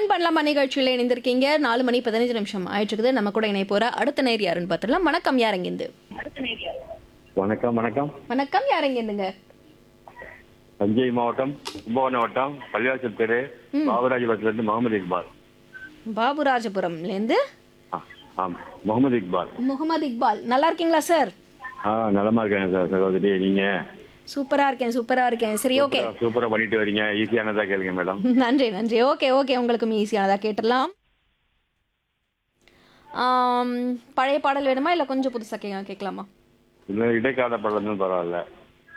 fun பண்ணலாமா நிகழ்ச்சியில் இணைந்திருக்கீங்க நாலு மணி பதினஞ்சு நிமிஷம் ஆயிட்டு இருக்குது நம்ம கூட இணைய போற அடுத்த நேர் யாருன்னு பார்த்துடலாம் வணக்கம் யாரங்கிந்து வணக்கம் வணக்கம் வணக்கம் யாரங்கிந்துங்க தஞ்சை மாவட்டம் கும்பகோணம் வட்டம் பள்ளிவாசல் தெரு பாபராஜபுரத்துல இருந்து முகமது இக்பால் பாபுராஜபுரம்லேருந்து ஆ, ஆம் முகமது இக்பால் முகமது இக்பால் நல்லா இருக்கீங்களா சார் ஆ நலமா இருக்கேன் சார் சகோதரி நீங்க சூப்பரா இருக்கேன் சூப்பரா இருக்கேன் சரி ஓகே சூப்பரா- சூப்பரா பண்ணிட்டு வரீங்க ஈஸியானதா கேளுங்க மேடம் நன்றி நன்றி ஓகே ஓகே உங்களுக்கும் ஈஸியானதா கேட்டுடலாம் ஆம், பழைய பாடல் வேணுமா இல்லை கொஞ்சம் புதுசாக கே கேட்கலாமா இன்னும் இடைக்கால படம் பரவாயில்ல